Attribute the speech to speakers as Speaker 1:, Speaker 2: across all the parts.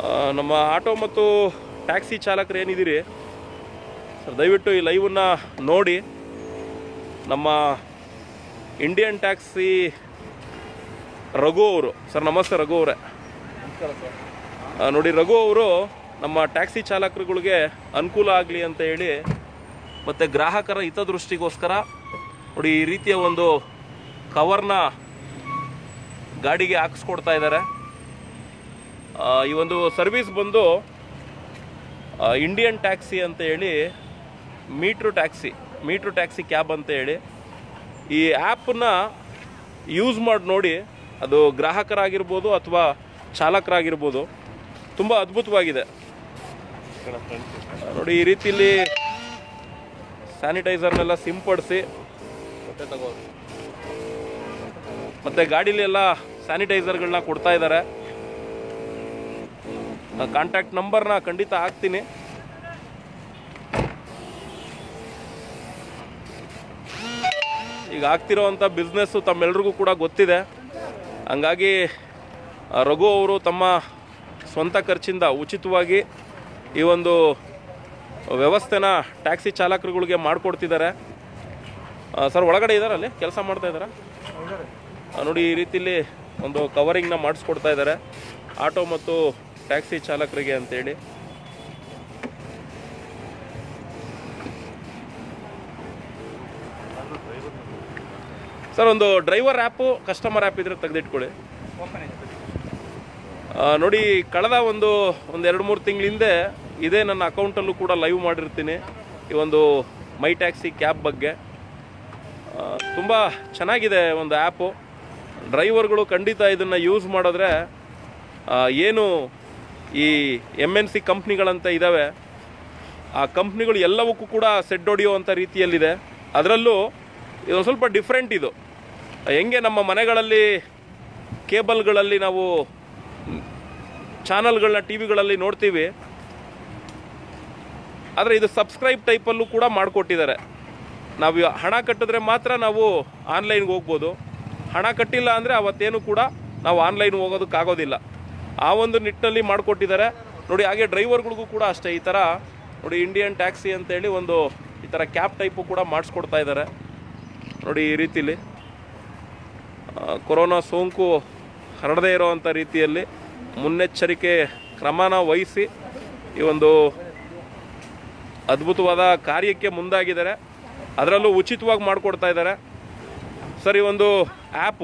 Speaker 1: ಆ, ನಮ್ಮ ಆಟೋ ಮತ್ತು ಟ್ಯಾಕ್ಸಿ ಚಾಲಕರು ಏನಿದ್ದೀರಿ ಸರ್ ದಯವಿಟ್ಟು ಈ ಲೈವನ್ನು ನೋಡಿ ನಮ್ಮ ಇಂಡಿಯನ್ ಟ್ಯಾಕ್ಸಿ ರಘು ಅವರು ಸರ್ ನಮಸ್ತೆ ರಘು ಅವರೇ ಆ, ನೋಡಿ ರಘು ಅವರು ನಮ್ಮ ಟ್ಯಾಕ್ಸಿ ಚಾಲಕರುಗಳಿಗೆ ಅನುಕೂಲ ಆಗಲಿ ಅಂತ ಹೇಳಿ ಮತ್ತು ಗ್ರಾಹಕರ ಹಿತದೃಷ್ಟಿಗೋಸ್ಕರ ನೋಡಿ ಈ ರೀತಿಯ ಒಂದು ಕವರ್ನ ಗಾಡಿಗೆ ಹಾಕಿಸ್ಕೊಡ್ತಾ ಇದ್ದಾರೆ ಆ, ಈ ಒಂದು ಸರ್ವಿಸ್ ಬಂದು ಆ, ಇಂಡಿಯನ್ ಟ್ಯಾಕ್ಸಿ ಅಂತ ಹೇಳಿ meter taxi meter taxi cab ಅಂತ ಹೇಳಿ ಈ ಆ್ಯಪನ್ನ ಯೂಸ್ ಮಾಡಿ ನೋಡಿ ಅದು ಗ್ರಾಹಕರಾಗಿರ್ಬೋದು ಅಥವಾ ಚಾಲಕರಾಗಿರ್ಬೋದು ತುಂಬ ಅದ್ಭುತವಾಗಿದೆ ನೋಡಿ ಈ ರೀತಿಲಿ ಸ್ಯಾನಿಟೈಸರ್ನೆಲ್ಲ ಸಿಂಪಡಿಸಿ ಮತ್ತೆ ಗಾಡೀಲಿ ಎಲ್ಲ ಸ್ಯಾನಿಟೈಸರ್ಗಳನ್ನ ಕೊಡ್ತಾ ಇದ್ದಾರೆ ಕಾಂಟ್ಯಾಕ್ಟ್ ನಂಬರ್ನ ಖಂಡಿತ ಹಾಕ್ತೀನಿ ಈಗ ಆಗ್ತಿರೋವಂಥ ಬಿಸ್ನೆಸ್ಸು ತಮ್ಮೆಲ್ರಿಗೂ ಕೂಡ ಗೊತ್ತಿದೆ ಹಂಗಾಗಿ ಆ, ರಘು ಅವರು ತಮ್ಮ ಸ್ವಂತ ಖರ್ಚಿಂದ ಉಚಿತವಾಗಿ ಈ ಒಂದು ವ್ಯವಸ್ಥೆನ ಟ್ಯಾಕ್ಸಿ ಚಾಲಕರುಗಳಿಗೆ ಮಾಡಿಕೊಡ್ತಿದ್ದಾರೆ ಸರ್ ಒಳಗಡೆ ಇದ್ದಾರೆ ಅಲ್ಲಿ ಕೆಲಸ ಮಾಡ್ತಾ ಇದ್ದಾರೆ ನೋಡಿ ಈ ರೀತಿಲಿ ಒಂದು ಕವರಿಂಗ್ನ ಮಾಡಿಸ್ಕೊಡ್ತಾ ಇದ್ದಾರೆ ಆಟೋ ಮತ್ತು ಟ್ಯಾಕ್ಸಿ ಚಾಲಕರಿಗೆ ಅಂತೇಳಿ ಸರ್ ಒಂದು ಡ್ರೈವರ್ ಆ್ಯಪು ಕಸ್ಟಮರ್ ಆ್ಯಪ್ ಇದ್ರೆ ತೆಗೆದಿಟ್ಕೊಳ್ಳಿ ಆ, ನೋಡಿ ಕಳೆದ ಒಂದು ಒಂದು ಎರಡು ಮೂರು ತಿಂಗಳ ಹಿಂದೆ ಇದೇ ನನ್ನ ಅಕೌಂಟಲ್ಲೂ ಕೂಡ ಲೈವ್ ಮಾಡಿರ್ತೀನಿ ಈ ಒಂದು ಮೈ ಟ್ಯಾಕ್ಸಿ ಕ್ಯಾಬ್ ಬಗ್ಗೆ ತುಂಬ ಚೆನ್ನಾಗಿದೆ ಒಂದು ಆ್ಯಪು ಡ್ರೈವರ್ಗಳು ಖಂಡಿತ ಇದನ್ನು ಯೂಸ್ ಮಾಡಿದ್ರೆ ಆ, ಏನು ಈ ಎಮ್ ಎನ್ ಸಿ ಕಂಪ್ನಿಗಳಂತ ಇದ್ದಾವೆ ಆ ಕಂಪ್ನಿಗಳು ಎಲ್ಲವಕ್ಕೂ ಕೂಡ ಸೆಡ್ ಹೊಡೆಯುವಂಥ ರೀತಿಯಲ್ಲಿದೆ ಅದರಲ್ಲೂ ಇದೊಂದು ಸ್ವಲ್ಪ ಡಿಫ್ರೆಂಟ್ ಇದು ಹೆಂಗೆ ನಮ್ಮ ಮನೆಗಳಲ್ಲಿ ಕೇಬಲ್ಗಳಲ್ಲಿ ನಾವು ಚಾನಲ್ಗಳನ್ನ ಟಿ ವಿಗಳಲ್ಲಿ ನೋಡ್ತೀವಿ ಆದರೆ ಇದು ಸಬ್ಸ್ಕ್ರೈಬ್ ಟೈಪಲ್ಲೂ ಕೂಡ ಮಾಡಿಕೊಟ್ಟಿದ್ದಾರೆ ನಾವು ಇವ- ಹಣ ಕಟ್ಟಿದ್ರೆ ಮಾತ್ರ ನಾವು ಆನ್ಲೈನ್ಗೆ ಹೋಗ್ಬೋದು ಹಣ ಕಟ್ಟಿಲ್ಲ ಅಂದರೆ ಅವತ್ತೇನು ಕೂಡ ನಾವು ಆನ್ಲೈನ್ ಹೋಗೋದಕ್ಕಾಗೋದಿಲ್ಲ ಆ ಒಂದು ನಿಟ್ಟಿನಲ್ಲಿ ಮಾಡಿಕೊಟ್ಟಿದ್ದಾರೆ ನೋಡಿ ಹಾಗೆ ಡ್ರೈವರ್ಗಳಿಗೂ ಕೂಡ ಅಷ್ಟೇ ಈ ಥರ ನೋಡಿ ಇಂಡಿಯನ್ ಟ್ಯಾಕ್ಸಿ ಅಂತೇಳಿ ಒಂದು ಈ ಥರ ಕ್ಯಾಬ್ ಟೈಪು ಕೂಡ ಮಾಡಿಸ್ಕೊಡ್ತಾ ಇದ್ದಾರೆ ನೋಡಿ ಈ ರೀತಿಲಿ ಆ, ಕೊರೋನಾ ಸೋಂಕು ಹರಡದೇ ಇರೋವಂಥ ರೀತಿಯಲ್ಲಿ ಮುನ್ನೆಚ್ಚರಿಕೆ ಕ್ರಮನ ವಹಿಸಿ ಈ ಒಂದು ಅದ್ಭುತವಾದ ಕಾರ್ಯಕ್ಕೆ ಮುಂದಾಗಿದ್ದಾರೆ ಅದರಲ್ಲೂ ಉಚಿತವಾಗಿ ಮಾಡಿಕೊಡ್ತಾ ಇದ್ದಾರೆ ಸರ್ ಈ ಒಂದು ಆ್ಯಪು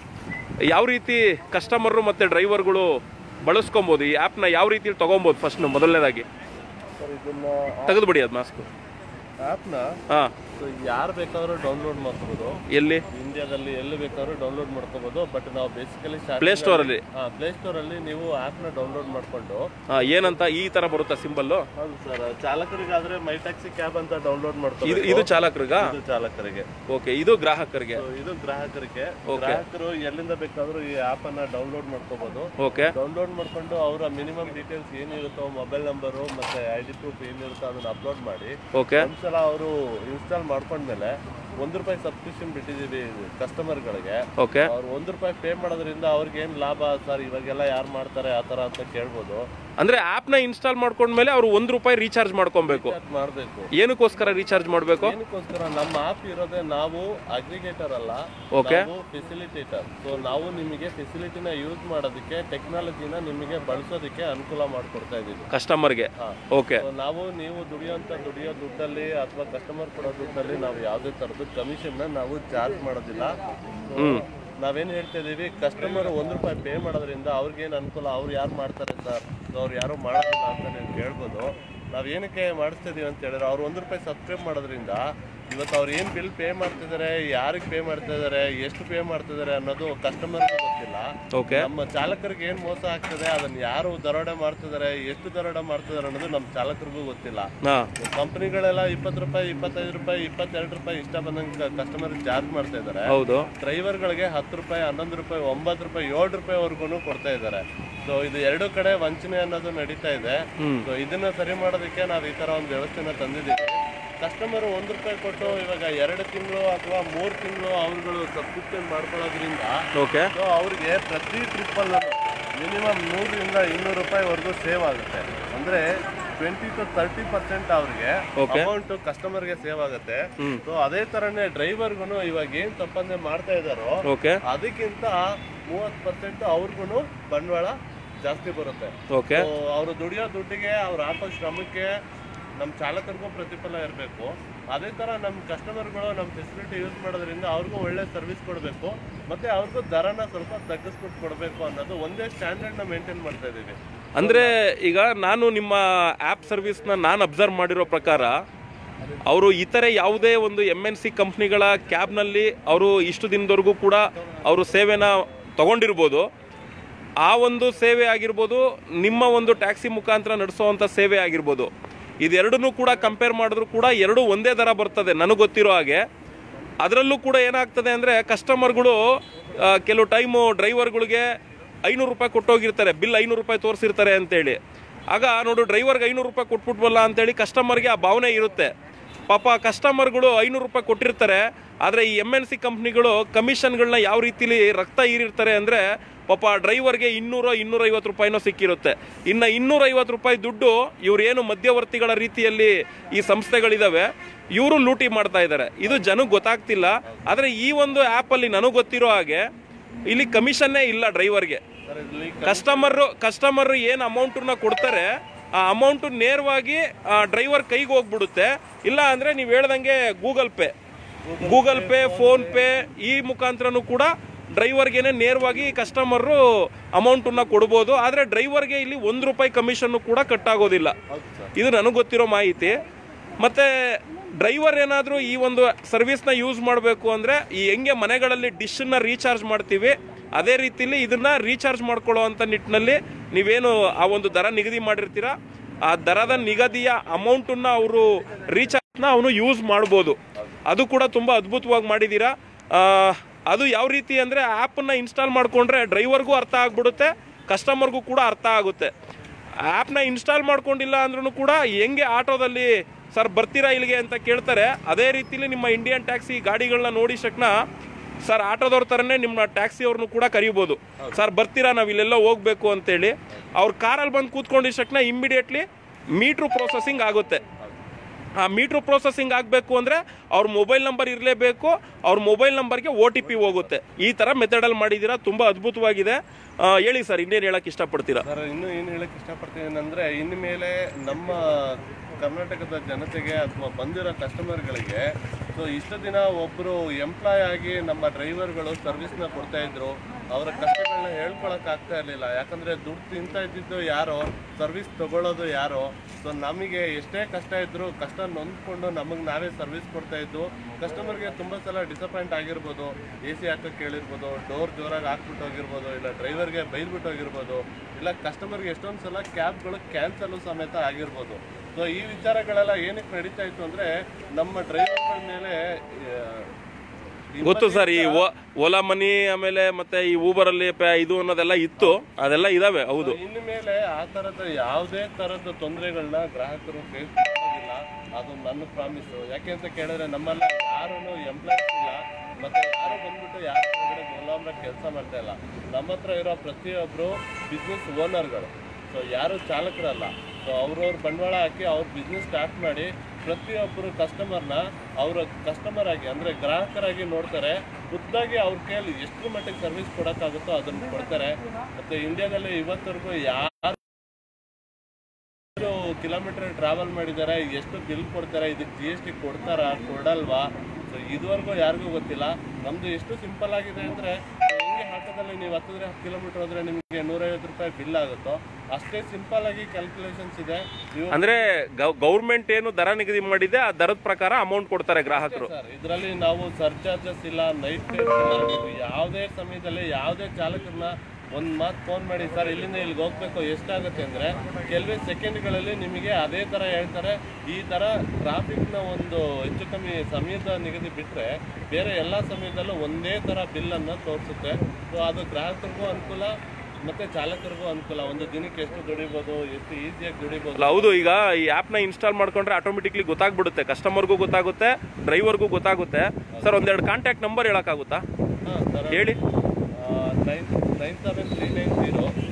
Speaker 1: ಯಾವ ರೀತಿ ಕಸ್ಟಮರು ಮತ್ತು ಡ್ರೈವರ್ಗಳು ಬಳಸ್ಕೊಬೋದು ಈ ಆ್ಯಪ್ನ ಯಾವ ರೀತಿಯಲ್ಲಿ ತೊಗೊಬೋದು ಫಸ್ಟ್ ಮೊದಲನೇದಾಗಿ
Speaker 2: ಸರ್ ಇದನ್ನ
Speaker 1: ತೆಗೆದುಬಿಡಿ ಅದು ಮಾಸ್ಕು
Speaker 2: ಆ್ಯಪ್ನ
Speaker 1: ಹಾಂ
Speaker 2: ಯಾರು ಬೇಕಾದ್ರೂ ಡೌನ್ಲೋಡ್ ಮಾಡ್ಕೋಬೋದು
Speaker 1: ಎಲ್ಲಿ
Speaker 2: ಇಂಡಿಯಾದಲ್ಲಿ ಎಲ್ಲಿ ಬೇಕಾದ್ರೂ ಡೌನ್ಲೋಡ್ ಮಾಡ್ಕೋಬೋದು ಬಟ್ ನಾವು ಬೇಸಿಕಲಿ
Speaker 1: ಪ್ಲೇ ಸ್ಟೋರಲ್ಲಿ
Speaker 2: ಹಾಂ ಪ್ಲೇ ಸ್ಟೋರಲ್ಲಿ ನೀವು ಆ್ಯಪ್ನ ಡೌನ್ಲೋಡ್ ಮಾಡಿಕೊಂಡು
Speaker 1: ಹಾಂ ಏನಂತ ಈ ಥರ ಬರುತ್ತಾ ಸಿಂಬಲ್ಲು
Speaker 2: ಹೌದು ಸರ್ ಚಾಲಕರಿಗಾದ್ರೆ ಮೈ ಟ್ಯಾಕ್ಸಿ ಕ್ಯಾಬ್ ಅಂತ ಡೌನ್ಲೋಡ್
Speaker 1: ಇದು
Speaker 2: ಮಾಡ್ಕೋಬೇಕು
Speaker 1: ಇದು ಚಾಲಕರಿಗ
Speaker 2: ಇದು ಚಾಲಕರಿಗೆ
Speaker 1: ಓಕೆ ಇದು ಗ್ರಾಹಕರಿಗೆ
Speaker 2: So, ಇದು ಗ್ರಾಹಕರಿಗೆ ಗ್ರಾಹಕರು ಎಲ್ಲಿಂದ ಬೇಕಾದ್ರೂ ಈ ಆ್ಯಪ್ ಅನ್ನ ಡೌನ್ಲೋಡ್ ಮಾಡ್ಕೋಬಹುದು
Speaker 1: ಓಕೆ
Speaker 2: ಡೌನ್ಲೋಡ್ ಮಾಡ್ಕೊಂಡು ಅವರ ಮಿನಿಮಮ್ ಡೀಟೇಲ್ಸ್ ಏನಿರುತ್ತೋ ಮೊಬೈಲ್ ನಂಬರು ಮತ್ತೆ ಐ ಡಿ ಪ್ರೂಫ್ ಏನಿರುತ್ತೋ ಅದನ್ನ ಅಪ್ಲೋಡ್ ಮಾಡಿ
Speaker 1: ಓಕೆ
Speaker 2: ಒಂದ್ಸಲ ಅವರು ಇನ್ಸ್ಟಾಲ್ ಮಾಡ್ಕೊಂಡ್ಮೇಲೆ ಒಂದು ರೂಪಾಯಿ ಸಬ್ಸ್ಕ್ರಿಪ್ಷನ್ ಬಿಟ್ಟಿದ್ದೀವಿ ಕಸ್ಟಮರ್ಗಳಿಗೆ
Speaker 1: ಓಕೆ
Speaker 2: ಅವ್ರು ಒಂದು ರೂಪಾಯಿ ಪೇ ಮಾಡೋದ್ರಿಂದ ಅವ್ರಿಗೆ ಏನು ಲಾಭ ಸರ್ ಇವಾಗೆಲ್ಲ ಯಾರು ಮಾಡ್ತಾರೆ ಆ ಥರ ಅಂತ ಕೇಳ್ಬೋದು
Speaker 1: ಅಂದ್ರೆ ಆಪ್ನ ಇನ್ಸ್ಟಾಲ್ ಮಾಡ್ಕೊಂಡ್ಮೇಲೆ ಅವರು ಒಂದು ರೂಪಾಯಿ ರೀಚಾರ್ಜ್ ಮಾಡ್ಕೊಬೇಕು
Speaker 2: ಚಾರ್ಜ್ ಮಾಡಬೇಕು
Speaker 1: ಏನಕ್ಕೋಸ್ಕರ ರೀಚಾರ್ಜ್ ಮಾಡಬೇಕು
Speaker 2: ಏನಕ್ಕೋಸ್ಕರ ನಮ್ಮ ಆಪ್ ಇರೋದೇ ನಾವು ಅಗ್ರಿಗೇಟರ್ ಅಲ್ಲ
Speaker 1: Okay.
Speaker 2: ನಾವು ಫೆಸಿಲಿಟೇಟರ್ ಸೊ ನಾವು ನಿಮಗೆ ಫೆಸಿಲಿಟಿನ ಯೂಸ್ ಮಾಡೋದಕ್ಕೆ ಟೆಕ್ನಾಲಜಿನ ನಿಮಗೆ ಬಳಸೋದಕ್ಕೆ ಅನುಕೂಲ ಮಾಡಿಕೊಡ್ತಾ ಇದ್ದೀವಿ
Speaker 1: ಕಸ್ಟಮರ್ಗೆ
Speaker 2: ಹಾ.
Speaker 1: ಓಕೆ
Speaker 2: So, ನಾವು ನೀವು ದುಡಿಯೋಂಥ ದುಡಿಯೋ ದುಡ್ಡಲ್ಲಿ ಅಥವಾ ಕಸ್ಟಮರ್ ಕೊಡೋ ದುಡ್ಡಲ್ಲಿ ನಾವು ಯಾವುದೇ ಥರದ್ದು ಕಮಿಷನ್ನ ನಾವು ಚಾರ್ಜ್ ಮಾಡೋದಿಲ್ಲ So, ನಾವೇನು ಹೇಳ್ತಾ ಇದೀವಿ ಕಸ್ಟಮರ್ ಒಂದು ರೂಪಾಯಿ ಪೇ ಮಾಡೋದ್ರಿಂದ ಅವ್ರಿಗೇನು ಅನುಕೂಲ ಅವ್ರು ಯಾರು ಮಾಡ್ತಾರೆ ಸರ್ ಅವ್ರು ಯಾರು ಮಾಡೋದಿಲ್ಲ ಅಂತ ನೀವು ಕೇಳ್ಬೋದು ನಾವು ಏನಕ್ಕೆ ಮಾಡಿಸ್ತಾ ಇದೀವಿ ಅಂತ ಹೇಳಿದ್ರೆ ಅವ್ರು ಒಂದು ರೂಪಾಯಿ ಸಬ್ಸ್ಕ್ರೈಬ್ ಮಾಡೋದ್ರಿಂದ ಇವತ್ತು ಅವ್ರು ಏನು ಬಿಲ್ ಪೇ ಮಾಡ್ತಿದ್ದಾರೆ ಯಾರಿಗೆ ಪೇ ಮಾಡ್ತಾ ಇದ್ದಾರೆ ಎಷ್ಟು ಪೇ ಮಾಡ್ತಿದ್ದಾರೆ ಅನ್ನೋದು ಕಸ್ಟಮರ್ಗೆ ಗೊತ್ತಿಲ್ಲ
Speaker 1: ಓಕೆ
Speaker 2: ನಮ್ಮ ಚಾಲಕರಿಗೆ ಏನು ಮೋಸ ಆಗ್ತದೆ ಅದನ್ನ ಯಾರು ದರೋಡೆ ಮಾಡ್ತಿದ್ದಾರೆ ಎಷ್ಟು ದರೋಡೆ ಮಾಡ್ತಿದ್ದಾರೆ ಅನ್ನೋದು ನಮ್ಮ ಚಾಲಕರಿಗೂ ಗೊತ್ತಿಲ್ಲ
Speaker 1: ಹಾ
Speaker 2: ಕಂಪನಿಗಳೆಲ್ಲ ಇಪ್ಪತ್ತು ರೂಪಾಯಿ ಇಪ್ಪತ್ತೈದು ರೂಪಾಯಿ ಇಪ್ಪತ್ತೆರಡು ರೂಪಾಯಿ ಇಷ್ಟ ಬಂದಂಗೆ ಕಸ್ಟಮರ್ ಚಾರ್ಜ್ ಮಾಡ್ತಾ ಇದ್ದಾರೆ
Speaker 1: ಹೌದು
Speaker 2: ಡ್ರೈವರ್ಗಳಿಗೆ ಹತ್ತು ರೂಪಾಯಿ ಹನ್ನೊಂದು ರೂಪಾಯಿ ಒಂಬತ್ತು ರೂಪಾಯಿ ಏಳು ರೂಪಾಯಿವರೆಗೂ ಕೊಡ್ತಾ ಇದ್ದಾರೆ ಸೊ ಇದು ಎರಡು ಕಡೆ ವಂಚನೆ ಅನ್ನೋದು ನಡೀತಾ ಇದೆ ಸೊ ಇದನ್ನ ಸರಿ ಮಾಡೋದಕ್ಕೆ ನಾವು ಈ ತರ ಒಂದು ವ್ಯವಸ್ಥೆನ ತಂದಿದ್ದೀವಿ ಕಸ್ಟಮರ್ ಒಂದು ರೂಪಾಯಿ ಕೊಟ್ಟು ಇವಾಗ ಎರಡು ತಿಂಗಳು ಅಥವಾ ಮೂರು ತಿಂಗಳು ಅವ್ರುಗಳು ಸಬ್ಸ್ಕ್ರಿಪ್ಷನ್ ಮಾಡ್ಕೊಳ್ಳೋದ್ರಿಂದ
Speaker 1: ಓಕೆ
Speaker 2: ಸೊ ಅವ್ರಿಗೆ ಪ್ರತಿ ಟ್ರಿಪ್ಪಲ್ಲೂ ಮಿನಿಮಮ್ ನೂರರಿಂದ ಇನ್ನೂರು ರೂಪಾಯಿವರೆಗೂ ಸೇವ್ ಆಗುತ್ತೆ ಅಂದ್ರೆ ಟ್ವೆಂಟಿ ಟು ತರ್ಟಿ ಪರ್ಸೆಂಟ್ ಅವ್ರಿಗೆ
Speaker 1: Okay.
Speaker 2: ಅಮೌಂಟ್ ಕಸ್ಟಮರ್ಗೆ ಸೇವ್ ಆಗುತ್ತೆ ಸೊ ಅದೇ ತರನೇ ಡ್ರೈವರ್ಗು ಇವಾಗ ಏನ್ ತಪ್ಪಂದೆ ಮಾಡ್ತಾ ಇದಾರೋ
Speaker 1: ಓಕೆ
Speaker 2: ಅದಕ್ಕಿಂತ ಮೂವತ್ ಪರ್ಸೆಂಟ್ ಅವ್ರಿಗೂ ಬಂಡವಾಳ ಜಾಸ್ತಿ ಬರುತ್ತೆ
Speaker 1: ಓಕೆ
Speaker 2: ಅವರು ದುಡಿಯೋ ದುಡ್ಡಿಗೆ ಅವ್ರು ಹಾಕೋ ಶ್ರಮಕ್ಕೆ ನಮ್ಮ ಚಾಲಕರಿಗೂ ಪ್ರತಿಫಲ ಇರಬೇಕು ಅದೇ ಥರ ನಮ್ಮ ಕಸ್ಟಮರ್ಗಳು ನಮ್ಮ ಫೆಸಿಲಿಟಿ ಯೂಸ್ ಮಾಡೋದ್ರಿಂದ ಅವ್ರಿಗೂ ಒಳ್ಳೆ ಸರ್ವಿಸ್ ಕೊಡಬೇಕು ಮತ್ತೆ ಅವ್ರಿಗೂ ದರನ ಸ್ವಲ್ಪ ತಗ್ಗಿಸ್ಬಿಟ್ಟು ಕೊಡಬೇಕು ಅನ್ನೋದು ಒಂದೇ ಸ್ಟ್ಯಾಂಡರ್ಡ್ನ ಮೇಂಟೈನ್ ಮಾಡ್ತಾ ಇದ್ದೀವಿ
Speaker 1: ಅಂದ್ರೆ ಈಗ ನಾನು ನಿಮ್ಮ ಆ್ಯಪ್ ಸರ್ವಿಸ್ನ ನಾನು ಅಬ್ಸರ್ವ್ ಮಾಡಿರೋ ಪ್ರಕಾರ ಅವರು ಇತರೆ ಯಾವುದೇ ಒಂದು ಎಮ್ ಎನ್ ಸಿ ಕಂಪ್ನಿಗಳ ಕ್ಯಾಬ್ನಲ್ಲಿ ಅವರು ಇಷ್ಟು ದಿನದವರೆಗೂ ಕೂಡ ಅವರು ಸೇವೆನ ತಗೊಂಡಿರ್ಬೋದು ಆ ಒಂದು ಸೇವೆ ಆಗಿರ್ಬೋದು ನಿಮ್ಮ ಒಂದು ಟ್ಯಾಕ್ಸಿ ಮುಖಾಂತರ ನಡೆಸುವಂಥ ಸೇವೆ ಆಗಿರ್ಬೋದು ಇದೆರಡನ್ನೂ ಕೂಡ ಕಂಪೇರ್ ಮಾಡಿದ್ರು ಕೂಡ ಎರಡು ಒಂದೇ ದರ ಬರ್ತದೆ ನನಗೆ ಗೊತ್ತಿರೋ ಹಾಗೆ ಅದರಲ್ಲೂ ಕೂಡ ಏನಾಗ್ತದೆ ಅಂದರೆ ಕಸ್ಟಮರ್ಗಳು ಆ, ಕೆಲವು ಟೈಮು ಡ್ರೈವರ್ಗಳಿಗೆ ಐನೂರು ರೂಪಾಯಿ ಕೊಟ್ಟೋಗಿರ್ತಾರೆ ಬಿಲ್ ಐನೂರು ರೂಪಾಯಿ ತೋರಿಸಿರ್ತಾರೆ ಅಂತೇಳಿ ಆಗ ನೋಡು ಡ್ರೈವರ್ಗೆ ಐನೂರು ರೂಪಾಯಿ ಕೊಟ್ಬಿಟ್ವಲ್ಲ ಅಂತೇಳಿ ಕಸ್ಟಮರ್ಗೆ ಆ ಭಾವನೆ ಇರುತ್ತೆ ಪಾಪ ಕಸ್ಟಮರ್ಗಳು ಐನೂರು ರೂಪಾಯಿ ಕೊಟ್ಟಿರ್ತಾರೆ ಆದರೆ ಈ ಎಮ್ ಎನ್ ಸಿ ಕಂಪ್ನಿಗಳು ಕಮಿಷನ್ಗಳನ್ನ ಯಾವ ರೀತಿಲಿ ರಕ್ತ ಹೀರಿರ್ತಾರೆ ಅಂದರೆ ಪಾಪ ಡ್ರೈವರ್ಗೆ ಇನ್ನೂರೋ ಇನ್ನೂರೈವತ್ತು ರೂಪಾಯಿನೋ ಸಿಕ್ಕಿರುತ್ತೆ ಇನ್ನು ಇನ್ನೂರೈವತ್ತು ರೂಪಾಯಿ ದುಡ್ಡು ಇವ್ರೇನು ಮಧ್ಯವರ್ತಿಗಳ ರೀತಿಯಲ್ಲಿ ಈ ಸಂಸ್ಥೆಗಳಿದಾವೆ ಇವರು ಲೂಟಿ ಮಾಡ್ತಾ ಇದ್ದಾರೆ ಇದು ಜನಕ್ಕೆ ಗೊತ್ತಾಗ್ತಿಲ್ಲ ಆದರೆ ಈ ಒಂದು ಆ್ಯಪಲ್ಲಿ ನನಗೆ ಗೊತ್ತಿರೋ ಹಾಗೆ ಇಲ್ಲಿ ಕಮಿಷನ್ನೇ ಇಲ್ಲ ಡ್ರೈವರ್ಗೆ
Speaker 2: ಸರ್ ಇಲ್ಲಿ
Speaker 1: ಕಸ್ಟಮರ್ ಕಸ್ಟಮರ್ ಏನು ಅಮೌಂಟನ್ನ ಕೊಡ್ತಾರೆ ಆ ಅಮೌಂಟು ನೇರವಾಗಿ ಡ್ರೈವರ್ ಕೈಗೆ ಹೋಗ್ಬಿಡುತ್ತೆ ಇಲ್ಲ ಅಂದರೆ ನೀವು ಹೇಳ್ದಂಗೆ Google Pay Google Pay PhonePe ಈ ಮುಖಾಂತರನೂ ಕೂಡ ಡ್ರೈವರ್ಗೆನೆ ನೇರವಾಗಿ ಕಸ್ಟಮರು ಅಮೌಂಟನ್ನ ಕೊಡ್ಬೋದು ಆದರೆ ಡ್ರೈವರ್ಗೆ ಇಲ್ಲಿ ಒಂದು ರೂಪಾಯಿ ಕಮಿಷನ್ನು ಕೂಡ ಕಟ್ಟಾಗೋದಿಲ್ಲ
Speaker 2: ಹೌದು ಸರ್
Speaker 1: ಇದು ನನಗೆ ಗೊತ್ತಿರೋ ಮಾಹಿತಿ ಮತ್ತೆ ಡ್ರೈವರ್ ಏನಾದರೂ ಈ ಒಂದು ಸರ್ವಿಸ್ನ ಯೂಸ್ ಮಾಡಬೇಕು ಅಂದರೆ ಈ ಹೆಂಗೆ ಮನೆಗಳಲ್ಲಿ ಡಿಶನ್ನ ರೀಚಾರ್ಜ್ ಮಾಡ್ತೀವಿ ಅದೇ ರೀತಿಲಿ ಇದನ್ನ ರೀಚಾರ್ಜ್ ಮಾಡ್ಕೊಳ್ಳೋ ಅಂಥ ನಿಟ್ಟಿನಲ್ಲಿ ನೀವೇನು ಆ ಒಂದು ದರ ನಿಗದಿ ಮಾಡಿರ್ತೀರ ಆ ದರದ ನಿಗದಿಯ ಅಮೌಂಟನ್ನ ಅವರು ರೀಚಾರ್ಜ್ನ ಅವನು ಯೂಸ್ ಮಾಡ್ಬೋದು ಅದು ಕೂಡ ತುಂಬ ಅದ್ಭುತವಾಗಿ ಮಾಡಿದ್ದೀರಾ ಆ, ಅದು ಯಾವ ರೀತಿ ಅಂದರೆ ಆ್ಯಪನ್ನು ಇನ್ಸ್ಟಾಲ್ ಮಾಡಿಕೊಂಡ್ರೆ ಡ್ರೈವರ್ಗೂ ಅರ್ಥ ಆಗ್ಬಿಡುತ್ತೆ ಕಸ್ಟಮರ್ಗೂ ಕೂಡ ಅರ್ಥ ಆಗುತ್ತೆ ಆ್ಯಪ್ನ ಇನ್ಸ್ಟಾಲ್ ಮಾಡ್ಕೊಂಡಿಲ್ಲ ಅಂದ್ರೂ ಕೂಡ ಹೆಂಗೆ ಆಟೋದಲ್ಲಿ ಸರ್ ಬರ್ತೀರಾ ಇಲ್ಲಿಗೆ ಅಂತ ಕೇಳ್ತಾರೆ ಅದೇ ರೀತಿಲಿ ನಿಮ್ಮ ಇಂಡಿಯನ್ ಟ್ಯಾಕ್ಸಿ ಗಾಡಿಗಳನ್ನ ನೋಡಿ ತಕ್ಷಣ ಸರ್ ಆಟೋದವ್ರ ಥರನೇ ನಿಮ್ಮ ಟ್ಯಾಕ್ಸಿ ಅವ್ರನ್ನೂ ಕೂಡ ಕರಿಬೋದು ಸರ್ ಬರ್ತೀರಾ ನಾವು ಇಲ್ಲೆಲ್ಲ ಹೋಗ್ಬೇಕು ಅಂತೇಳಿ ಅವ್ರ ಕಾರಲ್ಲಿ ಬಂದು ಕೂತ್ಕೊಂಡಿದ್ದ ತಕ್ಷಣ ಇಮ್ಮಿಡಿಯೇಟ್ಲಿ ಮೀಟ್ರು ಪ್ರೊಸೆಸಿಂಗ್ ಆಗುತ್ತೆ ಆ ಮೀಟ್ರ್ ಪ್ರೊಸೆಸಿಂಗ್ ಆಗಬೇಕು ಅಂದರೆ ಅವ್ರ ಮೊಬೈಲ್ ನಂಬರ್ ಇರಲೇಬೇಕು ಅವ್ರ ಮೊಬೈಲ್ ನಂಬರ್ಗೆ ಒ ಟಿ ಪಿ ಹೋಗುತ್ತೆ ಈ ಥರ ಮೆಥಡಲ್ಲಿ ಮಾಡಿದ್ದೀರಾ ತುಂಬ ಅದ್ಭುತವಾಗಿದೆ ಆ, ಹೇಳಿ ಸರ್ ಇನ್ನೇನು ಹೇಳಕ್ಕೆ ಇಷ್ಟಪಡ್ತೀರಾ
Speaker 2: ಸರ್ ಇನ್ನು ಏನು ಹೇಳಕ್ ಇಷ್ಟಪಡ್ತೀನಿ ಅಂದ್ರೆ ಇನ್ನು ಮೇಲೆ ನಮ್ಮ ಕರ್ನಾಟಕದ ಜನತೆಗೆ ಅಥವಾ ಬಂದಿರೋ ಕಸ್ಟಮರ್ಗಳಿಗೆ ಸೊ ಇಷ್ಟು ದಿನ ಒಬ್ಬರು ಎಂಪ್ಲಾಯ್ ಆಗಿ ನಮ್ಮ ಡ್ರೈವರ್ಗಳು ಸರ್ವಿಸ್ನ ಕೊಡ್ತಾ ಇದ್ರು ಅವರ ಕಷ್ಟಗಳನ್ನ ಹೇಳ್ಕೊಳಕ್ ಆಗ್ತಾ ಇರಲಿಲ್ಲ ಯಾಕಂದ್ರೆ ದುಡ್ಡು ತಿಂತಾ ಇದ್ದಿದ್ದು ಯಾರೋ ಸರ್ವಿಸ್ ತಗೊಳ್ಳೋದು ಯಾರೋ ಸೊ ನಮಗೆ ಎಷ್ಟೇ ಕಷ್ಟ ಇದ್ರು ಕಷ್ಟ ನೊಂದ್ಕೊಂಡು ನಮಗೆ ನಾವೇ ಸರ್ವಿಸ್ ಕೊಡ್ತಾ ಇದ್ದು ಕಸ್ಟಮರ್ಗೆ ತುಂಬ ಸಲ ಡಿಸಪಾಯಿಂಟ್ ಆಗಿರ್ಬೋದು ಎ ಸಿ ಹಾಕಕ್ಕೆ ಕೇಳಿರ್ಬೋದು ಡೋರ್ ಜೋರಾಗಿ ಹಾಕ್ಬಿಟ್ಟು ಹೋಗಿರ್ಬೋದು ಇಲ್ಲ ಡ್ರೈವರ್ಗೆ ಬೈದ್ಬಿಟ್ಟು ಹೋಗಿರ್ಬೋದು ಇಲ್ಲ ಕಸ್ಟಮರ್ಗೆ ಎಷ್ಟೊಂದು ಸಲ ಕ್ಯಾಬ್ಗಳು ಕ್ಯಾನ್ಸಲ್ ಸಮೇತ ಆಗಿರ್ಬೋದು ಸೊ ಈ ವಿಚಾರಗಳೆಲ್ಲ ಏನಕ್ಕೆ ನಡೀತಾ ಇತ್ತು ಅಂದ್ರೆ ನಮ್ಮ ಡ್ರೈವರ್ಗಳ ಮೇಲೆ ಆ,
Speaker 1: ಗೊತ್ತು ಸರ್ ಈ ಓ- ಓಲಾ ಮನಿ ಆಮೇಲೆ ಮತ್ತೆ ಈ ಊಬರಲ್ಲಿ ಪೆ- ಇದು ಅನ್ನೋದೆಲ್ಲ ಇತ್ತು ಅದೆಲ್ಲ ಇದಾವೆ ಹೌದು
Speaker 2: ಇನ್ನು ಮೇಲೆ ಆ ತರದ ಯಾವುದೇ ತರದ ತೊಂದರೆಗಳನ್ನ ಗ್ರಾಹಕರು ಫೇಸ್ ಮಾಡೋದಿಲ್ಲ ಅದು ನನ್ನ ಪ್ರಾಮಿಸ್ ಯಾಕೆ ಅಂತ ಕೇಳಿದ್ರೆ ನಮ್ಮಲ್ಲಿ ಯಾರೂ ಎಂಪ್ಲಾಯ್ಸ್ ಇಲ್ಲ ಮತ್ತೆ ಯಾರು ಬಂದ್ಬಿಟ್ಟು ಯಾರ ಹೊರಗಡೆ ಗೊಲಾಮ್ರ ಕೆಲಸ ಮಾಡ್ತಾ ಇಲ್ಲ ನಮ್ಮ ಹತ್ರ ಇರೋ ಪ್ರತಿಯೊಬ್ಬರು ಬಿಸ್ನೆಸ್ ಓನರ್ಗಳು ಸೊ ಯಾರು ಚಾಲಕರಲ್ಲ ಸೊ ಅವ್ರವ್ರ ಬಂಡವಾಳ ಹಾಕಿ ಅವ್ರ ಬಿಸ್ನೆಸ್ ಸ್ಟಾರ್ಟ್ ಮಾಡಿ ಪ್ರತಿಯೊಬ್ಬರು ಕಸ್ಟಮರ್ನ ಅವರ ಕಸ್ಟಮರ್ ಆಗಿ ಅಂದರೆ ಗ್ರಾಹಕರಾಗಿ ನೋಡ್ತಾರೆ ಖುದ್ದಾಗಿ ಅವ್ರ ಕೈಯಲ್ಲಿ ಎಷ್ಟು ಮಟ್ಟಿಗೆ ಸರ್ವಿಸ್ ಕೊಡೋಕ್ಕಾಗುತ್ತೋ ಅದನ್ನು ಕೊಡ್ತಾರೆ ಮತ್ತು ಇಂಡಿಯಾದಲ್ಲಿ ಇವತ್ತವರೆಗೂ ಯಾರು ಕಿಲೋಮೀಟರ್ ಟ್ರಾವೆಲ್ ಮಾಡಿದ್ದಾರೆ ಎಷ್ಟು ಬಿಲ್ ಕೊಡ್ತಾರೆ ಇದಕ್ಕೆ ಜಿ ಎಸ್ ಟಿ ಕೊಡ್ತಾರಾ ಕೊಡಲ್ವಾ ಸೊ ಇದುವರೆಗೂ ಯಾರಿಗೂ ಗೊತ್ತಿಲ್ಲ ನಮ್ದು ಎಷ್ಟು ಸಿಂಪಲ್ ಆಗಿದೆ ಅಂದ್ರೆ ಹೆಂಗೆ ಆಟೋದಲ್ಲಿ ನೀವು ಹತ್ತಿದ್ರೆ ಹತ್ತು ಕಿಲೋಮೀಟರ್ ಹೋದ್ರೆ ನಿಮಗೆ ನೂರೈವತ್ತು ರೂಪಾಯಿ ಬಿಲ್ ಆಗುತ್ತೋ ಅಷ್ಟೇ ಸಿಂಪಲ್ ಆಗಿ ಕ್ಯಾಲ್ಕುಲೇಷನ್ಸ್ ಇದೆ ನೀವು
Speaker 1: ಅಂದ್ರೆ ಗೌರ್ಮೆಂಟ್ ಏನು ದರ ನಿಗದಿ ಮಾಡಿದೆ ಆ ದರದ ಪ್ರಕಾರ ಅಮೌಂಟ್ ಕೊಡ್ತಾರೆ ಗ್ರಾಹಕರು
Speaker 2: ಸರ್ ಇದರಲ್ಲಿ ನಾವು ಸರ್ಚಾರ್ಜಸ್ ಇಲ್ಲ ನೈಟ್ ಟೈಮ್ ಇಲ್ಲ ನೀವು ಯಾವುದೇ ಸಮಯದಲ್ಲಿ ಯಾವುದೇ ಚಾಲಕರನ್ನ ಒಂದು ಮಾತು ಫೋನ್ ಮಾಡಿ ಸರ್ ಇಲ್ಲಿಂದ ಇಲ್ಲಿಗೆ ಹೋಗ್ಬೇಕು ಎಷ್ಟಾಗುತ್ತೆ ಅಂದರೆ ಕೆಲವೇ ಸೆಕೆಂಡ್ಗಳಲ್ಲಿ ನಿಮಗೆ ಅದೇ ಥರ ಹೇಳ್ತಾರೆ ಈ ಥರ ಟ್ರಾಫಿಕ್ನ ಒಂದು ಹೆಚ್ಚು ಕಮ್ಮಿ ಸಮಯದ ನಿಗದಿ ಬಿಟ್ಟರೆ ಬೇರೆ ಎಲ್ಲ ಸಮಯದಲ್ಲೂ ಒಂದೇ ಥರ ಬಿಲ್ಲನ್ನು ತೋರಿಸುತ್ತೆ ಸೊ ಅದು ಗ್ರಾಹಕರಿಗೂ ಅನುಕೂಲ ಮತ್ತು ಚಾಲಕರಿಗೂ ಅನುಕೂಲ ಒಂದು ದಿನಕ್ಕೆ ಎಷ್ಟು ದುಡಿಬೋದು ಎಷ್ಟು ಈಸಿಯಾಗಿ ದುಡಿಬೋದು
Speaker 1: ಅಲ್ಲ ಹೌದು ಈಗ ಈ ಆ್ಯಪ್ನ ಇನ್ಸ್ಟಾಲ್ ಮಾಡ್ಕೊಂಡ್ರೆ ಆಟೋಮೆಟಿಕ್ಲಿ ಗೊತ್ತಾಗ್ಬಿಡುತ್ತೆ ಕಸ್ಟಮರ್ಗೂ ಗೊತ್ತಾಗುತ್ತೆ ಡ್ರೈವರ್ಗೂ ಗೊತ್ತಾಗುತ್ತೆ ಸರ್ ಒಂದೆರಡು ಕಾಂಟ್ಯಾಕ್ಟ್ ನಂಬರ್ ಹೇಳೋಕ್ಕಾಗುತ್ತಾ
Speaker 2: ಹಾಂ ಸರ್
Speaker 1: ಹೇಳಿ
Speaker 2: nine nine seven three nine zero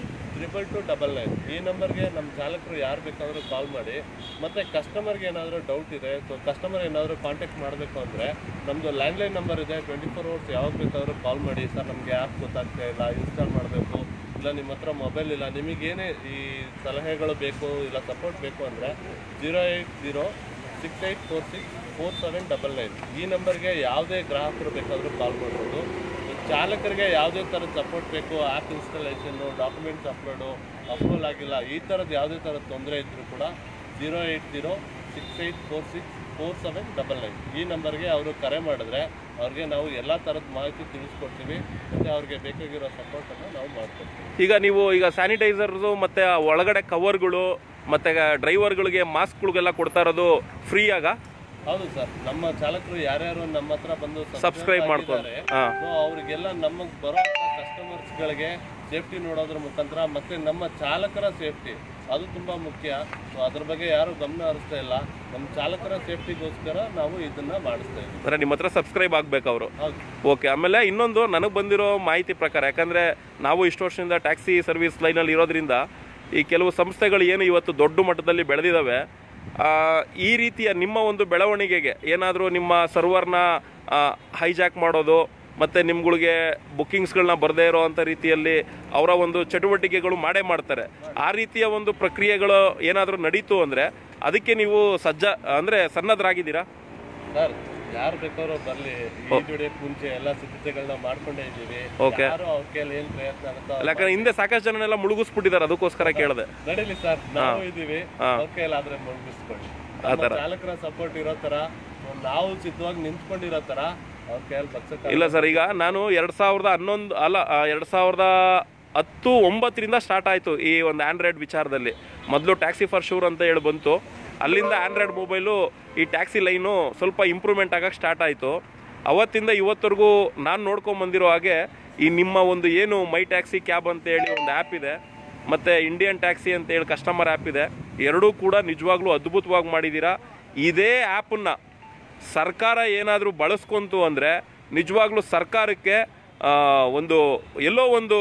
Speaker 2: triple two double nine ಈ ನಂಬರ್ಗೆ ನಮ್ಮ ಚಾಲಕರು ಯಾರು ಬೇಕಾದರೂ ಕಾಲ್ ಮಾಡಿ ಮತ್ತು ಕಸ್ಟಮರ್ಗೆ ಏನಾದರೂ ಡೌಟ್ ಇದೆ ಸೊ ಕಸ್ಟಮರ್ ಏನಾದರೂ ಕಾಂಟ್ಯಾಕ್ಟ್ ಮಾಡಬೇಕು ಅಂದರೆ ನಮ್ಮದು ಲ್ಯಾಂಡ್ಲೈನ್ ನಂಬರ್ ಇದೆ ಟ್ವೆಂಟಿ ಫೋರ್ ಅವರ್ಸ್ ಯಾವಾಗ ಬೇಕಾದರೂ ಕಾಲ್ ಮಾಡಿ ಸರ್ ನಮಗೆ ಆ್ಯಪ್ ಗೊತ್ತಾಗ್ತಾ ಇಲ್ಲ ಇನ್ಸ್ಟಾಲ್ ಮಾಡಬೇಕು ಇಲ್ಲ ನಿಮ್ಮ ಹತ್ರ ಮೊಬೈಲ್ ಇಲ್ಲ ನಿಮಗೇನೇ ಈ ಸಲಹೆಗಳು ಬೇಕು ಇಲ್ಲ ಸಪೋರ್ಟ್ ಬೇಕು ಅಂದರೆ zero eight zero six eight four six four seven double nine ಈ ನಂಬರ್ಗೆ ಯಾವುದೇ ಗ್ರಾಹಕರು ಬೇಕಾದರೂ ಕಾಲ್ ಮಾಡ್ಬೋದು ಚಾಲಕರಿಗೆ ಯಾವುದೇ ಥರದ ಸಪೋರ್ಟ್ ಬೇಕು app installation documents upload approval ಆಗಿಲ್ಲ ಈ ಥರದ್ದು ಯಾವುದೇ ಥರದ ತೊಂದರೆ ಇದ್ದರೂ ಕೂಡ zero eight zero six eight four six four seven double nine ಈ ನಂಬರ್ಗೆ ಅವರು ಕರೆ ಮಾಡಿದ್ರೆ ಅವ್ರಿಗೆ ನಾವು ಎಲ್ಲ ಥರದ ಮಾಹಿತಿ ತಿಳಿಸ್ಕೊಡ್ತೀವಿ ಮತ್ತು ಅವ್ರಿಗೆ ಬೇಕಾಗಿರೋ ಸಪೋರ್ಟನ್ನು ನಾವು ಮಾಡ್ಕೊಡ್ತೀವಿ
Speaker 1: ಈಗ ನೀವು ಈಗ ಸ್ಯಾನಿಟೈಸರ್ದು ಮತ್ತೆ ಆ ಒಳಗಡೆ ಕವರ್ಗಳು ಮತ್ತೆ ಡ್ರೈವರ್ಗಳಿಗೆ ಮಾಸ್ಕ್ಗಳಿಗೆಲ್ಲ ಕೊಡ್ತಾ ಇರೋದು ಫ್ರೀ ಆಗ
Speaker 2: ಹೌದು ಸರ್ ನಮ್ಮ ಚಾಲಕರು ಯಾರ್ಯಾರು ನಮ್ಮ ಹತ್ರ ಬಂದು
Speaker 1: Subscribe ಮಾಡ್ಕೊಂಡು. ಹಾ.
Speaker 2: ಸೊ ಅವರಿಗೆಲ್ಲ ನಮಗೆ ಬರೋ ಕಸ್ಟಮರ್ಸ್ಗಳಿಗೆ ಸೇಫ್ಟಿ ನೋಡೋದ್ರ ಮುಖಾಂತರ ಮತ್ತೆ ನಮ್ಮ ಚಾಲಕರ ಸೇಫ್ಟಿ ಅದು ತುಂಬಾ ಮುಖ್ಯ ಸೊ ಅದ್ರ ಬಗ್ಗೆ ಯಾರು ಗಮನ ಹರಿಸ್ತಾ ಇಲ್ಲ ನಮ್ಮ ಚಾಲಕರ ಸೇಫ್ಟಿಗೋಸ್ಕರ ನಾವು ಇದನ್ನ ಮಾಡಿಸ್ತಾ ಇದ್ದೀವಿ
Speaker 1: ಅಂದ್ರೆ ನಿಮ್ಮ ಹತ್ರ ಸಬ್ಸ್ಕ್ರೈಬ್ ಆಗ್ಬೇಕು ಅವರು
Speaker 2: ಹೌದು
Speaker 1: ಓಕೆ ಆಮೇಲೆ ಇನ್ನೊಂದು ನನಗೆ ಬಂದಿರೋ ಮಾಹಿತಿ ಪ್ರಕಾರ ಯಾಕಂದ್ರೆ ನಾವು ಇಷ್ಟು ವರ್ಷದಿಂದ ಟ್ಯಾಕ್ಸಿ ಸರ್ವಿಸ್ ಲೈನಲ್ಲಿ ಇರೋದ್ರಿಂದ ಈ ಕೆಲವು ಸಂಸ್ಥೆಗಳು ಏನು ಇವತ್ತು ದೊಡ್ಡ ಮಟ್ಟದಲ್ಲಿ ಬೆಳೆದಿದ್ದಾವೆ ಆ, ಈ ರೀತಿಯ ನಿಮ್ಮ ಒಂದು ಬೆಳವಣಿಗೆಗೆ ಏನಾದರೂ ನಿಮ್ಮ ಸರ್ವರ್ನ ಹೈಜಾಕ್ ಮಾಡೋದು ಮತ್ತು ನಿಮ್ಗಳಿಗೆ ಬುಕ್ಕಿಂಗ್ಸ್ಗಳನ್ನ ಬರದೇ ಇರೋ ಅಂಥ ರೀತಿಯಲ್ಲಿ ಅವರ ಒಂದು ಚಟುವಟಿಕೆಗಳು ಮಾಡೇ ಮಾಡ್ತಾರೆ ಆ ರೀತಿಯ ಒಂದು ಪ್ರಕ್ರಿಯೆಗಳು ಏನಾದರೂ ನಡೀತು ಅಂದರೆ ಅದಕ್ಕೆ ನೀವು ಸಜ್ಜ ಅಂದರೆ ಸನ್ನದ್ಧರಾಗಿದ್ದೀರಾ
Speaker 2: ಸರ್ ಯಾರು ಬೇಕಾದ್ರೂ ಬರ್ಲಿ ಈ ದುಡಿಯಕ್ ಮುಂಚೆ ಎಲ್ಲ ಸಿದ್ಧತೆಗಳನ್ನ ಮಾಡ್ಕೊಂಡೇ ಇದ್ದೀವಿ
Speaker 1: Okay.
Speaker 2: ಯಾರು ಅವ್ರ ಕೈಯಲ್ಲಿ ಏನ್ ಪ್ರಯತ್ನ ಆಗುತ್ತೋ
Speaker 1: ಅಲ್ಲ, ಯಾಕಂದ್ರೆ ಹಿಂದೆ ಸಾಕಷ್ಟು ಜನನೆಲ್ಲ ಮುಳುಗಿಸ್ಬಿಟ್ಟಿದ್ದಾರೆ ಅದಕ್ಕೋಸ್ಕರ ಕೇಳಿದೆ
Speaker 2: ನಡೀಲಿ ಸರ್ ನಾವು ಇದೀವಿ ಅವ್ರ ಕೈಲಾದ್ರೆ ಮುಗಿಸ್ಕೊಳ್ಳಿ ನಮ್ಮ ಚಾಲಕರ ಸಪೋರ್ಟ್ ಇರೋ ತರ ನಾವು ಸಿದ್ಧವಾಗಿ ನಿಂತ್ಕೊಂಡಿರೋ ತರ ಅವ್ರ ಕೈಯಲ್ಲಿ ಬಗ್ಸಕ್ಕೆ
Speaker 1: ಇಲ್ಲ ಸರ್ ಈಗ ನಾನು ಎರಡು ಸಾವಿರದ ಹನ್ನೊಂದು ಅಲ್ಲ ಎರಡು ಸಾವಿರದ ಹತ್ತು ಒಂಬತ್ತರಿಂದ ಸ್ಟಾರ್ಟ್ ಆಯಿತು ಈ ಒಂದು ಆಂಡ್ರಾಯ್ಡ್ ವಿಚಾರದಲ್ಲಿ ಮೊದಲು ಟ್ಯಾಕ್ಸಿ ಫಾರ್ ಶೂರ್ ಅಂತ ಹೇಳಿ ಬಂತು ಅಲ್ಲಿಂದ ಆಂಡ್ರಾಯ್ಡ್ ಮೊಬೈಲು ಈ ಟ್ಯಾಕ್ಸಿ ಲೈನು ಸ್ವಲ್ಪ ಇಂಪ್ರೂವ್ಮೆಂಟ್ ಆಗಕ್ಕೆ ಸ್ಟಾರ್ಟ್ ಆಯಿತು ಅವತ್ತಿಂದ ಇವತ್ತರೆಗೂ ನಾನು ನೋಡ್ಕೊಂಬಂದಿರೋ ಹಾಗೆ ಈ ನಿಮ್ಮ ಒಂದು ಏನು ಮೈ ಟ್ಯಾಕ್ಸಿ ಕ್ಯಾಬ್ ಅಂತ ಹೇಳಿ ಒಂದು ಆ್ಯಪ್ ಇದೆ ಮತ್ತು ಇಂಡಿಯನ್ ಟ್ಯಾಕ್ಸಿ ಅಂತ ಹೇಳಿ ಕಸ್ಟಮರ್ ಆ್ಯಪ್ ಇದೆ ಎರಡೂ ಕೂಡ ನಿಜವಾಗ್ಲೂ ಅದ್ಭುತವಾಗಿ ಮಾಡಿದ್ದೀರಾ ಇದೇ ಆ್ಯಪನ್ನು ಸರ್ಕಾರ ಏನಾದರೂ ಬಳಸ್ಕೊಂತು ಅಂದರೆ ನಿಜವಾಗ್ಲೂ ಸರ್ಕಾರಕ್ಕೆ ಆ, ಒಂದು ಎಲ್ಲೋ ಒಂದು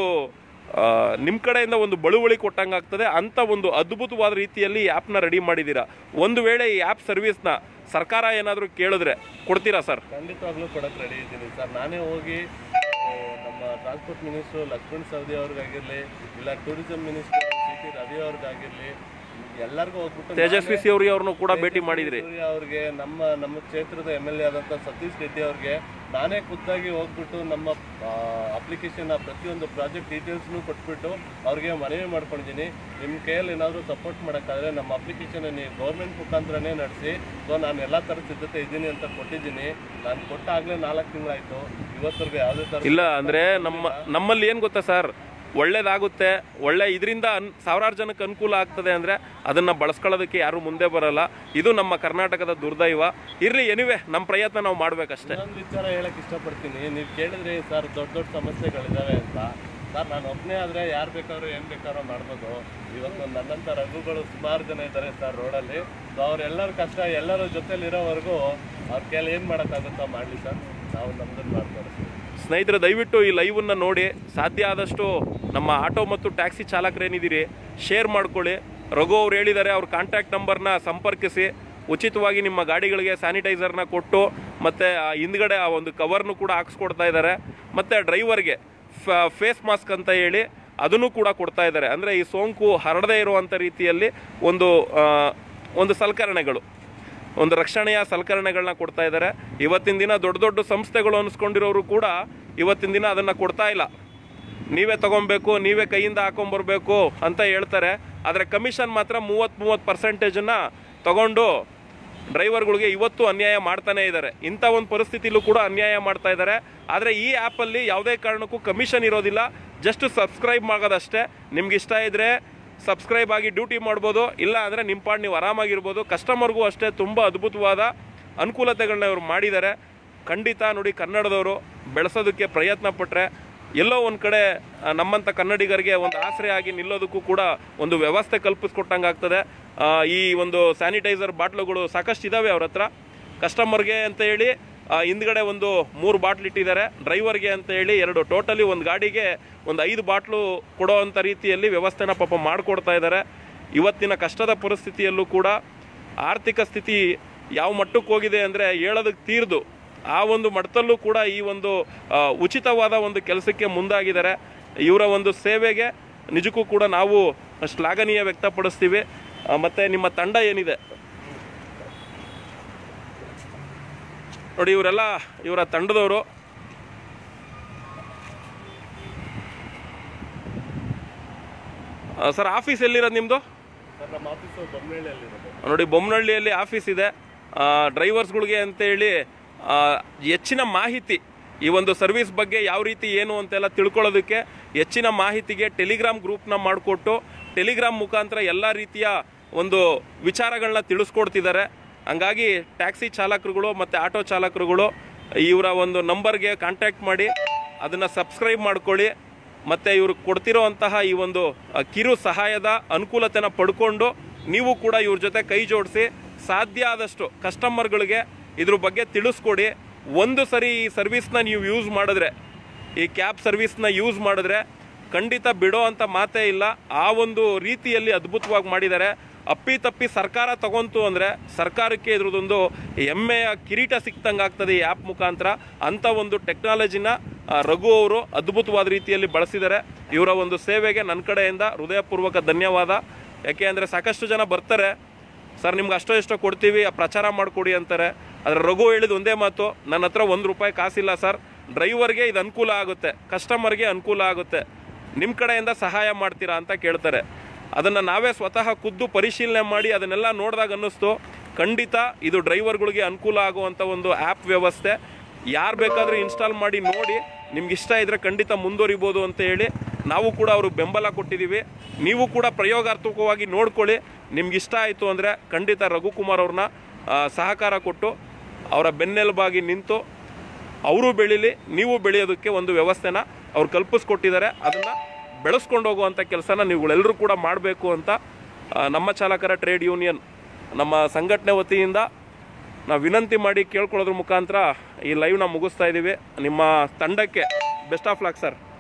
Speaker 1: ನಿಮ್ಮ ಕಡೆಯಿಂದ ಒಂದು ಬಳುವಳಿ ಕೊಟ್ಟಂಗೆ ಆಗ್ತದೆ ಅಂಥ ಒಂದು ಅದ್ಭುತವಾದ ರೀತಿಯಲ್ಲಿ ಆ್ಯಪ್ನ ರೆಡಿ ಮಾಡಿದ್ದೀರಾ ಒಂದು ವೇಳೆ ಈ ಆ್ಯಪ್ ಸರ್ವಿಸ್ನ ಸರ್ಕಾರ ಏನಾದರೂ ಕೇಳಿದ್ರೆ ಕೊಡ್ತೀರಾ ಸರ್
Speaker 2: ಖಂಡಿತವಾಗ್ಲೂ ಕೊಡಕ್ ರೆಡಿ ಇದ್ದೀನಿ ಸರ್ ನಾನೇ ಹೋಗಿ ಆ, ನಮ್ಮ ಟ್ರಾನ್ಸ್ಪೋರ್ಟ್ ಮಿನಿಸ್ಟ್ರು ಲಕ್ಷ್ಮಣ್ ಸವದಿ ಅವ್ರಿಗಾಗಿರ್ಲಿ ಇಲ್ಲ tourism minister C T Ravi ಅವ್ರಿಗಾಗಿರ್ಲಿ ಎಲ್ಲರಿಗೂ ಹೋಗ್ಬಿಟ್ಟು
Speaker 1: ತೇಜಸ್ವಿ ಸಿಯವ್ರಿ ಅವ್ರನ್ನೂ ಕೂಡ ಭೇಟಿ ಮಾಡಿದ್ರಿ
Speaker 2: ಸೂರ್ಯ ಅವ್ರಿಗೆ ನಮ್ಮ ನಮ್ಮ ಕ್ಷೇತ್ರದ ಎಮ್ ಎಲ್ ಎ ಆದಂಥ ಸತೀಶ್ ರೆಡ್ಡಿ ಅವ್ರಿಗೆ ನಾನೇ ಖುದ್ದಾಗಿ ಹೋಗ್ಬಿಟ್ಟು ನಮ್ಮ ಅಪ್ಲಿಕೇಶನ್ ಪ್ರತಿಯೊಂದು ಪ್ರಾಜೆಕ್ಟ್ ಡೀಟೇಲ್ಸ್ನು ಕೊಟ್ಬಿಟ್ಟು ಅವ್ರಿಗೆ ಮನವಿ ಮಾಡ್ಕೊಂಡಿದ್ದೀನಿ ನಿಮ್ಮ ಕೈಯಲ್ಲಿ ಏನಾದರೂ ಸಪೋರ್ಟ್ ಮಾಡೋಕ್ಕಾದ್ರೆ ನಮ್ಮ ಅಪ್ಲಿಕೇಶನ್ ನೀವು ಗೌರ್ಮೆಂಟ್ ಮುಖಾಂತರನೇ ನಡೆಸಿ ಸೊ ನಾನು ಎಲ್ಲ ಥರದ ಸಿದ್ಧತೆ ಇದ್ದೀನಿ ಅಂತ ಕೊಟ್ಟಿದ್ದೀನಿ ನಾನು ಕೊಟ್ಟಾಗಲೇ ನಾಲ್ಕು ತಿಂಗಳಾಯಿತು ಇವತ್ತರೆಗೂ ಯಾವುದೇ ಥರ
Speaker 1: ಇಲ್ಲ ಅಂದರೆ ನಮ್ಮ ನಮ್ಮಲ್ಲಿ ಏನು ಗೊತ್ತಾ ಸರ್ ಒಳ್ಳೇದಾಗುತ್ತೆ ಒಳ್ಳೆ ಇದರಿಂದ ಅನ್ ಸಾವಿರಾರು ಜನಕ್ಕೆ ಅನುಕೂಲ ಆಗ್ತದೆ ಅಂದರೆ ಅದನ್ನು ಬಳಸ್ಕೊಳ್ಳೋದಕ್ಕೆ ಯಾರು ಮುಂದೆ ಬರಲ್ಲ ಇದು ನಮ್ಮ ಕರ್ನಾಟಕದ ದುರ್ದೈವ ಇರಲಿ ಎನಿವೆ ನಮ್ಮ ಪ್ರಯತ್ನ ನಾವು ಮಾಡಬೇಕಷ್ಟೇ
Speaker 2: ಇನ್ನೊಂದು ವಿಚಾರ ಹೇಳಕ್ ಇಷ್ಟಪಡ್ತೀನಿ ನೀವು ಕೇಳಿದ್ರಿ ಸರ್ ದೊಡ್ಡ ದೊಡ್ಡ ಸಮಸ್ಯೆಗಳಿದಾವೆ ಅಂತ ಸರ್ ನಾನು ಒಬ್ಬನೇ ಆದರೆ ಯಾರು ಬೇಕಾದ್ರೂ ಏನು ಬೇಕಾದ್ರೂ ಮಾಡ್ಬೋದು ಇವತ್ತು ನನ್ನಂಥ ರಘುಗಳು ಸುಮಾರು ಜನ ಇದ್ದಾರೆ ಸರ್ ರೋಡಲ್ಲಿ ಸೊ ಅವರೆಲ್ಲರ ಕಷ್ಟ ಎಲ್ಲರ ಜೊತೆಲಿ ಇರೋವರೆಗೂ ಅವ್ರ ಕೈಯಲ್ಲಿ ಏನು ಮಾಡೋಕ್ಕಾಗುತ್ತೋ ಮಾಡಲಿ ಸರ್ ನಾವು ನಮ್ದನ್ನು ಮಾಡ್ಕೊಡ್ತೀವಿ
Speaker 1: ಸ್ನೇಹಿತರೆ ದಯವಿಟ್ಟು ಈ ಲೈವನ್ನು ನೋಡಿ ಸಾಧ್ಯ ಆದಷ್ಟು ನಮ್ಮ ಆಟೋ ಮತ್ತು ಟ್ಯಾಕ್ಸಿ ಚಾಲಕರೇನಿದ್ದೀರಿ ಶೇರ್ ಮಾಡ್ಕೊಳ್ಳಿ ರಘು ಅವ್ರು ಹೇಳಿದ್ದಾರೆ ಅವ್ರ ಕಾಂಟ್ಯಾಕ್ಟ್ ನಂಬರ್ನ ಸಂಪರ್ಕಿಸಿ ಉಚಿತವಾಗಿ ನಿಮ್ಮ ಗಾಡಿಗಳಿಗೆ ಸ್ಯಾನಿಟೈಸರ್ನ ಕೊಟ್ಟು ಮತ್ತು ಆ ಹಿಂದ್ಗಡೆ ಆ ಒಂದು ಕವರ್ನು ಕೂಡ ಹಾಕ್ಸ್ಕೊಡ್ತಾ ಇದ್ದಾರೆ ಮತ್ತು ಡ್ರೈವರ್ಗೆ ಫೇಸ್ ಮಾಸ್ಕ್ ಅಂತ ಹೇಳಿ ಅದನ್ನು ಕೂಡ ಕೊಡ್ತಾ ಇದ್ದಾರೆ ಅಂದರೆ ಈ ಸೋಂಕು ಹರಡದೇ ಇರುವಂಥ ರೀತಿಯಲ್ಲಿ ಒಂದು ಆ, ಒಂದು ಸಲಕರಣೆಗಳು ಒಂದು ರಕ್ಷಣೆಯ ಸಲಕರಣೆಗಳನ್ನ ಕೊಡ್ತಾ ಇದ್ದಾರೆ ಇವತ್ತಿನ ದಿನ ದೊಡ್ಡ ದೊಡ್ಡ ಸಂಸ್ಥೆಗಳು ಅನಿಸ್ಕೊಂಡಿರೋರು ಕೂಡ ಇವತ್ತಿನ ದಿನ ಅದನ್ನು ಕೊಡ್ತಾ ಇಲ್ಲ ನೀವೇ ತಗೊಬೇಕು ನೀವೇ ಕೈಯಿಂದ ಹಾಕೊಂಬರ್ಬೇಕು ಅಂತ ಹೇಳ್ತಾರೆ ಆದರೆ ಕಮಿಷನ್ ಮಾತ್ರ ಮೂವತ್ತು ಮೂವತ್ತು ಪರ್ಸೆಂಟೇಜನ್ನು ತಗೊಂಡು ಡ್ರೈವರ್ಗಳಿಗೆ ಇವತ್ತು ಅನ್ಯಾಯ ಮಾಡ್ತಾನೆ ಇದ್ದಾರೆ ಇಂಥ ಒಂದು ಪರಿಸ್ಥಿತಿಲೂ ಕೂಡ ಅನ್ಯಾಯ ಮಾಡ್ತಾ ಇದ್ದಾರೆ ಆದರೆ ಈ ಆ್ಯಪಲ್ಲಿ ಯಾವುದೇ ಕಾರಣಕ್ಕೂ ಕಮಿಷನ್ ಇರೋದಿಲ್ಲ ಜಸ್ಟ್ ಸಬ್ಸ್ಕ್ರೈಬ್ ಮಾಡೋದಷ್ಟೇ ನಿಮ್ಗೆ ಇಷ್ಟ ಇದ್ದರೆ ಸಬ್ಸ್ಕ್ರೈಬ್ ಆಗಿ ಡ್ಯೂಟಿ ಮಾಡ್ಬೋದು ಇಲ್ಲ ಅಂದರೆ ನಿಮ್ಮ ಪಾಡ್ ನೀವು ಆರಾಮಾಗಿರ್ಬೋದು ಕಸ್ಟಮರ್ಗೂ ಅಷ್ಟೇ ತುಂಬ ಅದ್ಭುತವಾದ ಅನುಕೂಲತೆಗಳನ್ನ ಇವರು ಮಾಡಿದ್ದಾರೆ ಖಂಡಿತ ನೋಡಿ ಕನ್ನಡದವರು ಬೆಳೆಸೋದಕ್ಕೆ ಪ್ರಯತ್ನ ಪಟ್ಟರೆ ಎಲ್ಲೋ ಒಂದು ಕಡೆ ಆ, ನಮ್ಮಂಥ ಕನ್ನಡಿಗರಿಗೆ ಒಂದು ಆಸರೆ ಆಗಿ ನಿಲ್ಲೋದಕ್ಕೂ ಕೂಡ ಒಂದು ವ್ಯವಸ್ಥೆ ಕಲ್ಪಿಸ್ಕೊಟ್ಟಂಗೆ ಆಗ್ತದೆ ಆ, ಈ ಒಂದು ಸ್ಯಾನಿಟೈಸರ್ ಬಾಟ್ಲುಗಳು ಸಾಕಷ್ಟು ಇದ್ದಾವೆ ಅವ್ರ ಹತ್ರ ಕಸ್ಟಮರ್ಗೆ ಅಂತ ಹೇಳಿ ಆ, ಹಿಂದ್ಗಡೆ ಒಂದು ಮೂರು ಬಾಟ್ಲ್ ಇಟ್ಟಿದ್ದಾರೆ ಡ್ರೈವರ್ಗೆ ಅಂತ ಹೇಳಿ ಎರಡು ಟೋಟಲಿ ಒಂದು ಗಾಡಿಗೆ ಒಂದು ಐದು ಬಾಟ್ಲು ಕೊಡೋ ಅಂಥ ರೀತಿಯಲ್ಲಿ ವ್ಯವಸ್ಥೆನ ಪಾಪ ಮಾಡಿಕೊಡ್ತಾ ಇದ್ದಾರೆ ಇವತ್ತಿನ ಕಷ್ಟದ ಪರಿಸ್ಥಿತಿಯಲ್ಲೂ ಕೂಡ ಆರ್ಥಿಕ ಸ್ಥಿತಿ ಯಾವ ಮಟ್ಟಕ್ಕೆ ಹೋಗಿದೆ ಅಂದರೆ ಹೇಳೋದಕ್ಕೆ ತೀರ್ದು ಆ ಒಂದು ಮಟ್ಟದಲ್ಲೂ ಕೂಡ ಈ ಒಂದು ಆ, ಉಚಿತವಾದ ಒಂದು ಕೆಲಸಕ್ಕೆ ಮುಂದಾಗಿದ್ದಾರೆ ಇವರ ಒಂದು ಸೇವೆಗೆ ನಿಜಕ್ಕೂ ಕೂಡ ನಾವು ಶ್ಲಾಘನೀಯ ವ್ಯಕ್ತಪಡಿಸ್ತೀವಿ ಆ, ಮತ್ತೆ ನಿಮ್ಮ ತಂಡ ಏನಿದೆ ನೋಡಿ ಇವರೆಲ್ಲ ಇವರ ತಂಡದವರು ಸರ್ ಆಫೀಸ್ ಎಲ್ಲಿರೋದು ನಿಮ್ಮದು
Speaker 2: ಸರ್ ನಮ್ಮ ಆಫೀಸು ಬೊಮ್ಮನಹಳ್ಳಿಯಲ್ಲಿರೋದು
Speaker 1: ನೋಡಿ ಬೊಮ್ಮನಹಳ್ಳಿಯಲ್ಲಿ ಆಫೀಸ್ ಇದೆ ಆ, ಡ್ರೈವರ್ಸ್ಗಳಿಗೆ ಅಂತೇಳಿ ಆ, ಹೆಚ್ಚಿನ ಮಾಹಿತಿ ಈ ಒಂದು ಸರ್ವಿಸ್ ಬಗ್ಗೆ ಯಾವ ರೀತಿ ಏನು ಅಂತೆಲ್ಲ ತಿಳ್ಕೊಳ್ಳೋದಕ್ಕೆ ಹೆಚ್ಚಿನ ಮಾಹಿತಿಗೆ ಟೆಲಿಗ್ರಾಮ್ ಗ್ರೂಪ್ನ ಮಾಡಿಕೊಟ್ಟು ಟೆಲಿಗ್ರಾಮ್ ಮುಖಾಂತರ ಎಲ್ಲ ರೀತಿಯ ಒಂದು ವಿಚಾರಗಳನ್ನ ತಿಳಿಸ್ಕೊಡ್ತಿದ್ದಾರೆ ಹಂಗಾಗಿ ಟ್ಯಾಕ್ಸಿ ಚಾಲಕರುಗಳು ಮತ್ತು ಆಟೋ ಚಾಲಕರುಗಳು ಇವರ ಒಂದು ನಂಬರ್ಗೆ ಕಾಂಟ್ಯಾಕ್ಟ್ ಮಾಡಿ ಅದನ್ನು ಸಬ್ಸ್ಕ್ರೈಬ್ ಮಾಡ್ಕೊಳ್ಳಿ ಮತ್ತು ಇವರು ಕೊಡ್ತಿರೋ ಅಂತಹ ಈ ಒಂದು ಅ, ಕಿರು ಸಹಾಯದ ಅನುಕೂಲತೆನ ಪಡ್ಕೊಂಡು ನೀವು ಕೂಡ ಇವ್ರ ಜೊತೆ ಕೈ ಜೋಡಿಸಿ ಸಾಧ್ಯ ಆದಷ್ಟು ಕಸ್ಟಮರ್ಗಳಿಗೆ ಇದ್ರ ಬಗ್ಗೆ ತಿಳಿಸ್ಕೊಡಿ ಒಂದು ಸರಿ ಈ ಸರ್ವಿಸ್ನ ನೀವು ಯೂಸ್ ಮಾಡಿದ್ರೆ ಈ ಕ್ಯಾಬ್ ಸರ್ವಿಸ್ನ ಯೂಸ್ ಮಾಡಿದ್ರೆ ಖಂಡಿತ ಬಿಡೋ ಅಂತ ಮಾತೇ ಇಲ್ಲ ಆ ಒಂದು ರೀತಿಯಲ್ಲಿ ಅದ್ಭುತವಾಗಿ ಮಾಡಿದ್ದಾರೆ ಅಪ್ಪಿ ತಪ್ಪಿ ಸರ್ಕಾರ ತಗೊಂತು ಅಂದರೆ ಸರ್ಕಾರಕ್ಕೆ ಇದ್ರದ್ದೊಂದು ಹೆಮ್ಮೆಯ ಕಿರೀಟ ಸಿಕ್ತಂಗೆ ಆಗ್ತದೆ ಈ ಆ್ಯಪ್ ಮುಖಾಂತರ ಅಂಥ ಒಂದು ಟೆಕ್ನಾಲಜಿನ ಆ, ರಘು ಅವರು ಅದ್ಭುತವಾದ ರೀತಿಯಲ್ಲಿ ಬಳಸಿದ್ದಾರೆ ಇವರ ಒಂದು ಸೇವೆಗೆ ನನ್ನ ಕಡೆಯಿಂದ ಹೃದಯಪೂರ್ವಕ ಧನ್ಯವಾದ ಯಾಕೆ ಅಂದರೆ ಸಾಕಷ್ಟು ಜನ ಬರ್ತಾರೆ ಸರ್ ನಿಮ್ಗೆ ಅಷ್ಟೋ ಇಷ್ಟೋ ಕೊಡ್ತೀವಿ ಆ ಪ್ರಚಾರ ಮಾಡಿಕೊಡಿ ಅಂತಾರೆ ಆದರೆ ರಘು ಹೇಳಿದ ಒಂದೇ ಮಾತು ನನ್ನ ಹತ್ರ ಒಂದು ರೂಪಾಯಿ ಕಾಸಿಲ್ಲ ಸರ್ ಡ್ರೈವರ್ಗೆ ಇದು ಅನುಕೂಲ ಆಗುತ್ತೆ ಕಸ್ಟಮರ್ಗೆ ಅನುಕೂಲ ಆಗುತ್ತೆ ನಿಮ್ಮ ಕಡೆಯಿಂದ ಸಹಾಯ ಮಾಡ್ತೀರಾ ಅಂತ ಕೇಳ್ತಾರೆ ಅದನ್ನು ನಾವೇ ಸ್ವತಃ ಖುದ್ದು ಪರಿಶೀಲನೆ ಮಾಡಿ ಅದನ್ನೆಲ್ಲ ನೋಡಿದಾಗ ಅನ್ನಿಸ್ತು ಖಂಡಿತ ಇದು ಡ್ರೈವರ್ಗಳಿಗೆ ಅನುಕೂಲ ಆಗುವಂಥ ಒಂದು ಆ್ಯಪ್ ವ್ಯವಸ್ಥೆ ಯಾರು ಬೇಕಾದರೂ ಇನ್ಸ್ಟಾಲ್ ಮಾಡಿ ನೋಡಿ ನಿಮ್ಗೆ ಇಷ್ಟ ಇದ್ರೆ ಖಂಡಿತ ಮುಂದುವರಿಬೋದು ಅಂತ ಹೇಳಿ ನಾವು ಕೂಡ ಅವ್ರಿಗೆ ಬೆಂಬಲ ಕೊಟ್ಟಿದ್ದೀವಿ ನೀವು ಕೂಡ ಪ್ರಯೋಗಾತ್ಮಕವಾಗಿ ನೋಡ್ಕೊಳ್ಳಿ ನಿಮ್ಗೆ ಇಷ್ಟ ಆಯಿತು ಅಂದರೆ ಖಂಡಿತ ರಘುಕುಮಾರ್ ಅವ್ರನ್ನ ಆ, ಸಹಕಾರ ಕೊಟ್ಟು ಅವರ ಬೆನ್ನೆಲುಬಾಗಿ ನಿಂತು ಅವರು ಬೆಳೀಲಿ ನೀವು ಬೆಳೆಯೋದಕ್ಕೆ ಒಂದು ವ್ಯವಸ್ಥೆನ ಅವ್ರು ಕಲ್ಪಿಸ್ಕೊಟ್ಟಿದ್ದಾರೆ ಅದನ್ನು ಬೆಳೆಸ್ಕೊಂಡು ಹೋಗುವಂಥ ಕೆಲಸನ ನೀವುಗಳೆಲ್ಲರೂ ಕೂಡ ಮಾಡಬೇಕು ಅಂತ ಆ, ನಮ್ಮ ಚಾಲಕರ ಟ್ರೇಡ್ ಯೂನಿಯನ್ ನಮ್ಮ ಸಂಘಟನೆ ವತಿಯಿಂದ ನಾವು ವಿನಂತಿ ಮಾಡಿ ಕೇಳ್ಕೊಳ್ಳೋದ್ರ ಮುಖಾಂತರ ಈ ಲೈವ್ನ ಮುಗಿಸ್ತಾ ಇದ್ದೀವಿ ನಿಮ್ಮ ತಂಡಕ್ಕೆ ಬೆಸ್ಟ್ ಆಫ್ ಲಕ್ ಸರ್